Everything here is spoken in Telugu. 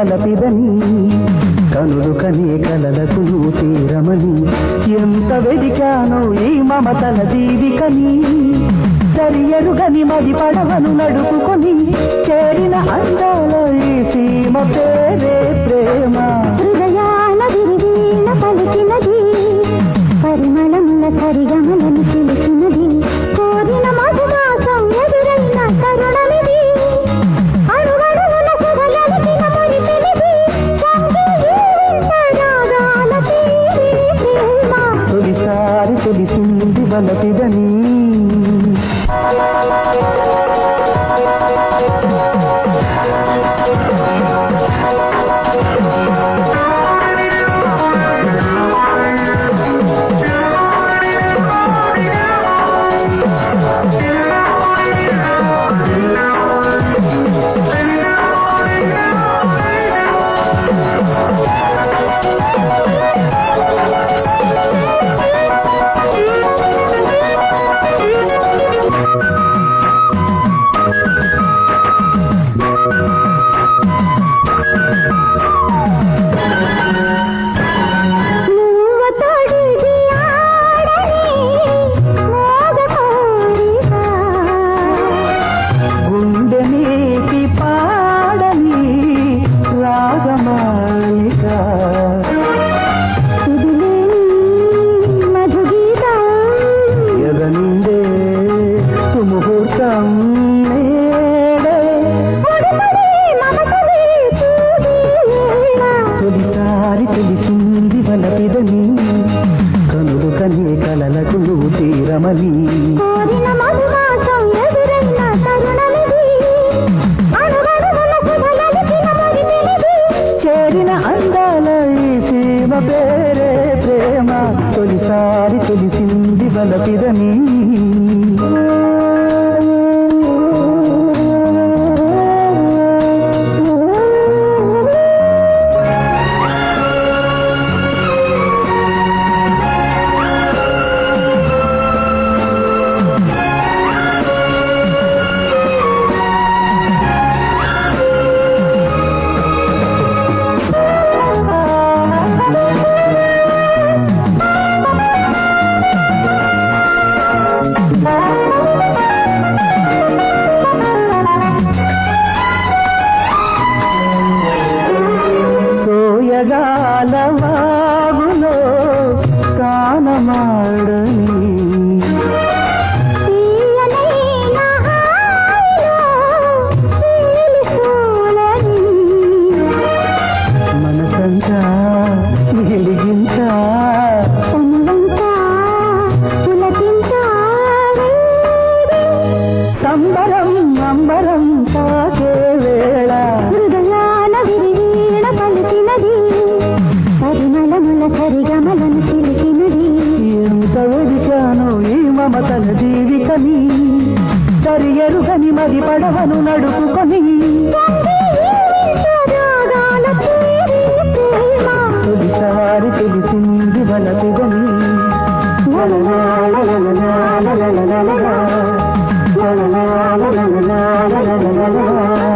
వలపిదని కనులు కనే కలలకు నువ్వు తీరమని ఎంత వెదికానో ఈ మమతల దీవికని సరియరుగని మది పడవను నడుపుకొని చేరిన అందాల ఈ సీమ పేరే ప్రేమ హృదయాల విరివీణ పలికినది పరిమళముల సరిగమలను తెలిసినది కోరిన మధుమాసం ఎదురైన తరుణమిది అడుగడుగున సుధలలికిన మురిపెనిది సంగీత రాగాల తీరి ప్రేమ తొలిసారి తెలిసింది వలపిదని నువ్వ తొడిగి ఆడని మోగ కోరిక గుండె నీటి పాడని రాగమాలిక ఇదిలేని మధుగీతం ఎదనిండే సుముహూర్తం నేడే ముడిపడి మమతలే పూవేళ. తొలిసారి తెలిసింది వలపిదని కనులు కనే కలలకు నువ్వు తీరమని కోరిన మధుమాసం ఎదురైన తరుణమిది. అడుగడుగున శుభలలికిన మురిపెనిది. చేరిన అందాల ఈ సీమ పేరే ప్రేమ తొలిసారి తెలిసింది వలపిదని సోయగాల వాగులో కానమాడని తీయనైన హాయిలో తేలిసోలని. మనసంతా వెలిగించా తనువంతా పులకించాలి. సంబరం అంబరం తాకే వేళ హృదయాల విరివీణ పలికినది పరిమళముల సరిగమలను చిలికినది ఎంత వెదికానో ఈ మమతల జీవితని సరియరుగని మరి పడవను నడుపుకొని రాగాల తీరి ప్రేమ తొలిసారి తెలిసింది వలపిదని la la la la la la la la la la la la la la la la la